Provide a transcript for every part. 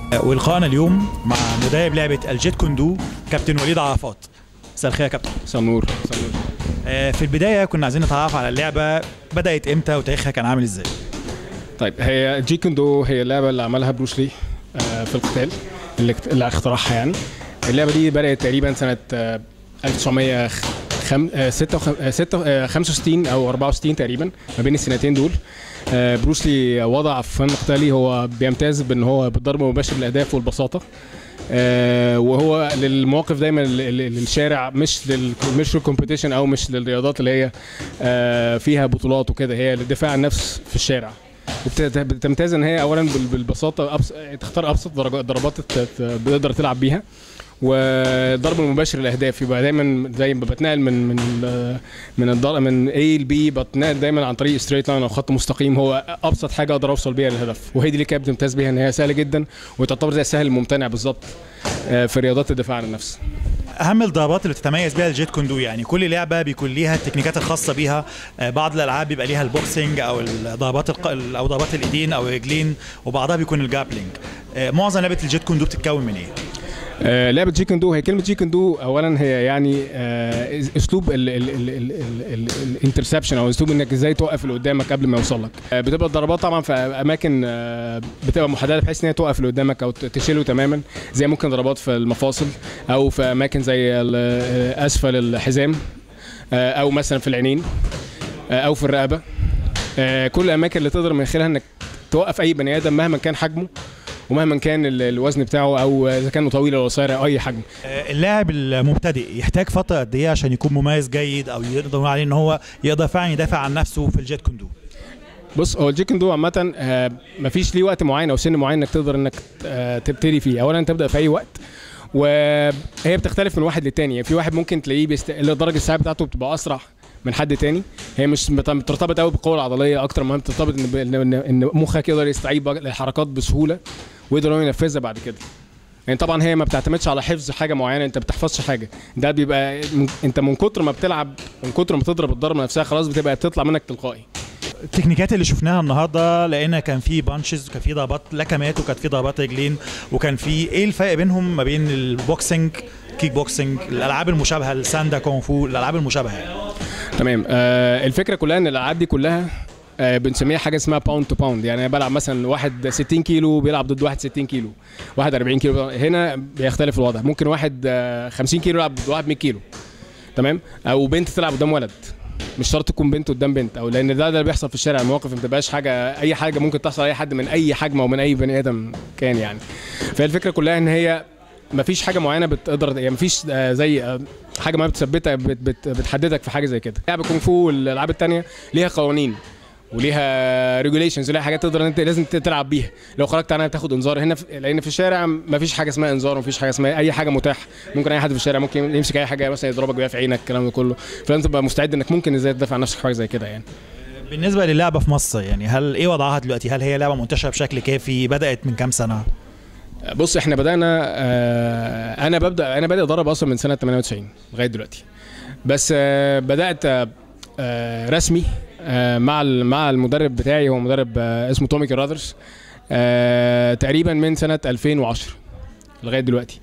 ولقائنا اليوم مع مدرب لعبه الجيت كوندو كابتن وليد عرفات مساء الخير يا كابتن مساء النور مساء النور آه، في البدايه كنا عايزين نتعرف على اللعبه بدات امتى وتاريخها كان عامل ازاي طيب هي جي كوندو هي اللعبه اللي عملها بروس لي آه، في القتال اللي اللي اخترعها يعني اللعبه دي بدات تقريبا سنه آه، 1965 او 64 تقريبا ما بين السنتين دول آه، بروس لي وضع في فن قتالي هو بيمتاز بان هو بالضرب المباشر للاهداف والبساطه آه، وهو للمواقف دايما لل- لل- للشارع مش لل مش للكومبيتيشن او مش للرياضات اللي هي آه، فيها بطولات وكده هي للدفاع عن النفس في الشارع وبتمتاز ان هي اولا بال- بالبساطه أبس... تختار ابسط درجات ضربات ت- ت- بتقدر تلعب بيها والضرب المباشر للاهداف يبقى دايما زي ما بتنقل من من ال- من الضرب من A ل B بتنقل دايما عن طريق ستريت لاين او خط مستقيم هو ابسط حاجه اقدر اوصل بيها للهدف وهي دي اللي كانت بتمتاز بيها ان هي سهله جدا وتعتبر زي السهل الممتنع بالظبط آه، في رياضات الدفاع عن النفس اهم الضربات اللي بتتميز بيها الجيت كوندو يعني كل لعبه بيكون ليها التكنيكات الخاصه بيها آه، بعض الالعاب بيبقى ليها البوكسنج او الضربات الق... او ضربات الايدين او الرجلين وبعضها بيكون الجابلينج آه، معظم لعبه الجيت كوندو بتتكون من ايه آه، لعبه جي كوندو هي كلمه جي كوندو اولا هي يعني آه، اسلوب الانترسبشن او اسلوب انك ازاي توقف اللي قدامك قبل ما يوصل لك آه، بتبقى الضربات طبعا في اماكن آه، بتبقى محدده بحيث ان هي توقف اللي قدامك او ت- تشيله تماما زي ممكن ضربات في المفاصل او في اماكن زي ال- آه، اسفل الحزام آه، او مثلا في العينين آه، او في الرقبه آه، كل الاماكن اللي تقدر من خلالها انك توقف اي بني ادم مهما كان حجمه ومهما كان ال- الوزن بتاعه او اذا كان طويل او قصير او اي حجم آه، اللاعب المبتدئ يحتاج فتره قد ايه عشان يكون مميز جيد او يقدر نقول عليه ان هو يقدر فعلا يدافع عن نفسه في الجيت كوندو بص هو الجيكن دو عامة آه، مفيش ليه وقت معين او سن معين انك تقدر انك آه، تبتدي فيه، اولا تبدا في اي وقت وهي بتختلف من واحد للتاني، يعني في واحد ممكن تلاقيه بيست... درجة الساعة بتاعته بتبقى اسرع من حد تاني هي مش بت- بترتبط قوي بالقوه العضليه اكتر ما هي بترتبط ان ب- ان إن مخك يقدر يستعيد بق- الحركات بسهوله ويقدر هو ينفذها بعد كده يعني طبعا هي ما بتعتمدش على حفظ حاجه معينه انت بتحفظش حاجه ده بيبقى من- انت من كتر ما بتلعب من كتر ما تضرب الضربه نفسها خلاص بتبقى بتطلع منك تلقائي التكنيكات اللي شفناها النهارده لقينا كان في بانشز وكان في ضربات لكمات وكانت في ضربات رجلين وكان في ايه الفرق بينهم ما بين البوكسنج كيك بوكسنج الالعاب المشابهه الساندا كونغ فو الالعاب المشابهه يعني. تمام آه الفكره كلها ان الالعاب دي كلها آه بنسميها حاجه اسمها باوند تو باوند يعني انا بلعب مثلا واحد 60 كيلو بيلعب ضد واحد 60 كيلو واحد 40 كيلو هنا بيختلف الوضع ممكن واحد آه 50 كيلو يلعب ضد واحد 100 كيلو تمام او بنت تلعب قدام ولد مش شرط تكون بنت قدام بنت او لان ده ده اللي بيحصل في الشارع المواقف ما بتبقاش حاجه اي حاجه ممكن تحصل لاي حد من اي حجم او من اي بني ادم كان يعني فهي الفكره كلها ان هي مفيش حاجه معينه بتقدر يعني مفيش آه، زي آه، حاجه ما بتثبتك بت بت بتحددك في حاجه زي كده لعب الكونغ فو والالعاب التانية ليها قوانين وليها ريجوليشنز وليها حاجات تقدر انت لازم تلعب بيها لو خرجت عنها بتاخد انذار هنا في لان في الشارع مفيش حاجه اسمها انذار ومفيش حاجه اسمها اي حاجه متاح ممكن اي حد في الشارع ممكن يمسك اي حاجه مثلا يضربك بيها في عينك الكلام ده كله فلازم تبقى مستعد انك ممكن ازاي تدافع عن نفسك في حاجه زي كده يعني بالنسبه للعبه في مصر يعني هل ايه وضعها دلوقتي هل هي لعبه منتشره بشكل كافي بدات من كام سنه بص احنا بدانا آه، انا ببدا انا بادئ ادرب اصلا من سنه 98 لغايه دلوقتي بس آه، بدات آه، آه، رسمي آه، مع ال- مع المدرب بتاعي هو مدرب آه، اسمه تومي كراذرز آه، تقريبا من سنه 2010 لغايه دلوقتي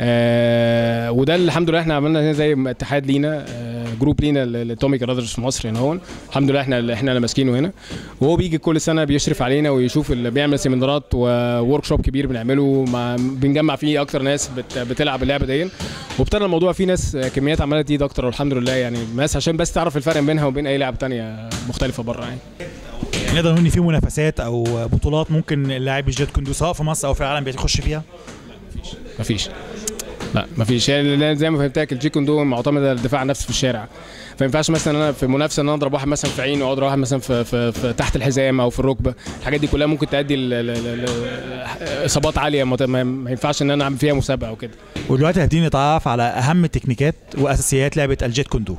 آه وده اللي الحمد لله احنا عملنا هنا زي اتحاد لينا آه جروب لينا ل- لتومي كراذرز في مصر هنا هون الحمد لله احنا اللي احنا اللي ماسكينه هنا وهو بيجي كل سنه بيشرف علينا ويشوف اللي بيعمل سيمينارات وورك شوب كبير بنعمله مع بنجمع فيه اكتر ناس بت بتلعب اللعبه دي وابتدى الموضوع فيه ناس آه، كميات عماله تزيد اكتر والحمد لله يعني ناس عشان بس تعرف الفرق بينها وبين اي لعبه تانية مختلفه بره يعني يعني نقدر نقول ان في منافسات او بطولات ممكن اللاعب الجيت كوندو سواء في مصر او في العالم بيخش فيها مفيش لا مفيش يعني لأن زي ما فهمتك الجي كوندو معتمد على الدفاع عن النفس في الشارع فما ينفعش مثلا انا في منافسه ان انا اضرب واحد مثلا في عينه او اضرب واحد مثلا في, في, في تحت الحزام او في الركبه الحاجات دي كلها ممكن تؤدي ل- ل- ل- ل- اصابات عاليه ما ما- ما ينفعش ان انا اعمل فيها مسابقه او كده ودلوقتي هتديني نتعرف على اهم التكنيكات واساسيات لعبه الجيت كوندو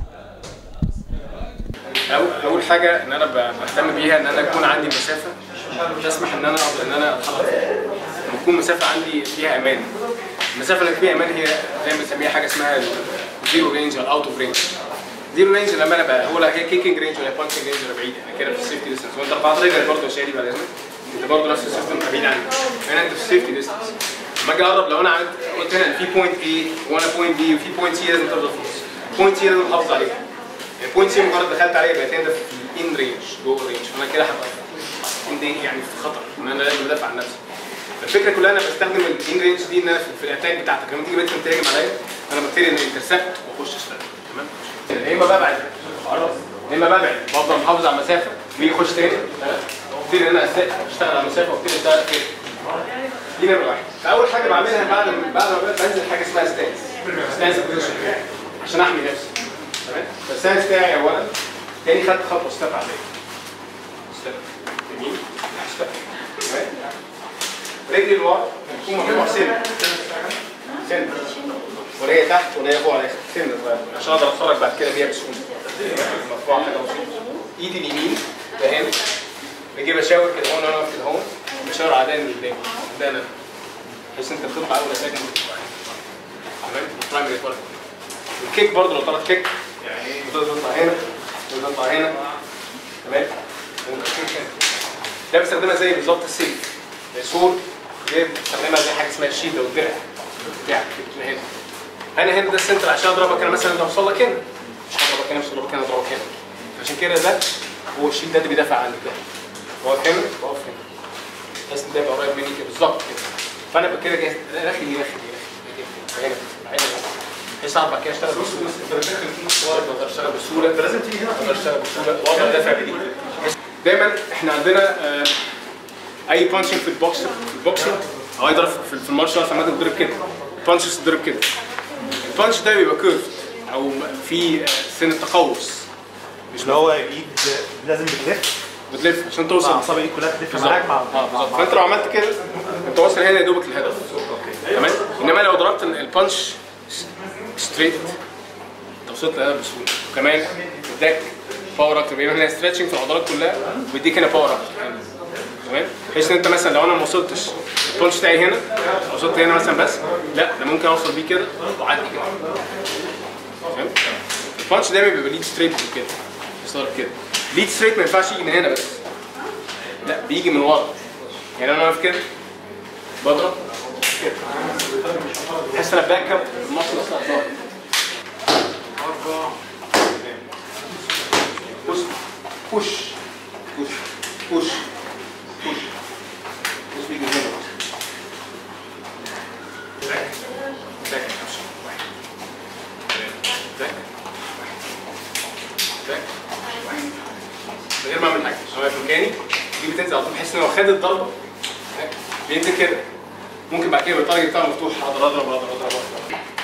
أول أول حاجة إن أنا ب- بهتم بيها إن أنا يكون عندي مسافة تسمح إن أنا أقدر إن أنا أتحرك فيها. لما تكون مسافة عندي فيها أمان. المسافة اللي فيها أمان هي زي ما بنسميها حاجة اسمها زيرو رينج أو أوت أوف رينج. زيرو رينج لما أنا بقى هو لا هي كيكنج رينج ولا بانشنج رينج ولا بعيد يعني كده في السيفتي ديستنس وأنت رفعت رجلك برضه يا شادي بعد إذنك انت برضه نفس السيستم بعيد عنك هنا انت في سيفتي ديستنس لما اجي اقرب لو انا عملت قلت هنا ان في بوينت A وانا بوينت B وفي بوينت C لازم تفضل في النص بوينت C لازم تحافظ عليها يعني بوينت سي مجرد دخلت عليه بقيت انت في ان رينج جوه الرينج فانا كده هبقى ان يعني في خطر ان انا لازم ادافع عن نفسي الفكره كلها انا بستخدم الان رينج دي ان انا في, في الاتاك بتاعتك لما تيجي بنت تهاجم عليا انا ببتدي ان انترسبت واخش اشتغل تمام يا اما ببعد خلاص يا اما ببعد بفضل محافظ على المسافه بيجي يخش تاني تمام ابتدي ان انا أست- اشتغل على المسافه وابتدي اشتغل كده دي نمره واحد فاول حاجه بعملها بعد بعد ما بنزل حاجه اسمها ستانس ستانس بوزيشن عشان احمي نفسي تمام فالستانس بتاعي اولا تاني خدت خطوه ستيب عاديه ستيب يمين ستيب تمام رجلي لورا تكون مفتوح سنه سنه ولا هي تحت ولا هي فوق على سنه صغيره عشان اقدر اتفرج بعد كده بيها بسهوله مرفوعه حاجه بسيطه ايدي اليمين ده هنا بجيب اشاور كده هون وانا واقف كده هون بشاور على داني اللي قدامي ده انا بحيث انت بتطلع اول ساكن تمام برايمري فرق الكيك برضه لو طلعت كيك يعني تقدر تطلع هنا تقدر تطلع هنا تمام وممكن كيك هنا ده بستخدمها زي بالظبط السيف السور دي بستخدمها زي حاجه اسمها الشيد او الدرع بتاعك من هنا انا هنا ده السنتر عشان اضربك انا مثلا لو اوصل لك هنا مش هضربك هنا مش هضربك هنا اضربك هنا عشان كده ده هو الشيد ده اللي بيدافع عنك ده واقف هنا واقف هنا بحيث ان ده يبقى قريب مني كده بالظبط كده فانا بقى كده جاي داخل داخل هنا هنا بحيث اعرف بعد كده اشتغل بسهوله اقدر اشتغل بسهوله انت لازم تيجي هنا اقدر اشتغل بسهوله واقدر ادافع بدي دايما احنا عندنا آه، اي بانشنج في البوكسر في البوكسنج او اي ضرب في في المارشال ارتس عامه بتضرب كده البانشز بتضرب كده البانش ده بيبقى كيرفد او في سن التقوس مش اللي هو ايد لازم بتلف بتلف عشان توصل اعصاب الايد كلها تلف معاك مع اه بالظبط فانت لو عملت كده انت واصل هنا يا دوبك للهدف تمام انما لو ضربت ال- البانش ستريت انت وصلت للهدف بسهوله وكمان اداك باور اكتر بيعمل هنا ستريتشنج في العضلات كلها وبيديك هنا باور اكتر تمام بحيث ان انت مثلا لو انا ما وصلتش البانش بتاعي هنا لو وصلت هنا مثلا بس لا ده ممكن اوصل بيه كده واعدي كده فاهم البانش دايما بيبقى ليد ستريت كده يصير كده ليد ستريت ما ينفعش يجي من هنا بس لا بيجي من ورا يعني انا واقف كده بضرب كده تحس انا باك اب المصل اصلا ظاهر اربعه بوش بوش بوش بوش بوش بوش بيجي من هنا باك باك واحد باك باك من غير ما اعمل حاجه انا واقف مكاني دي بتنزل على طول بحس ان هو خد الضربه بينزل كده ممكن بعد كده يبقى الطريق بتاعه مفتوح اقدر اضرب اقدر اضرب اضرب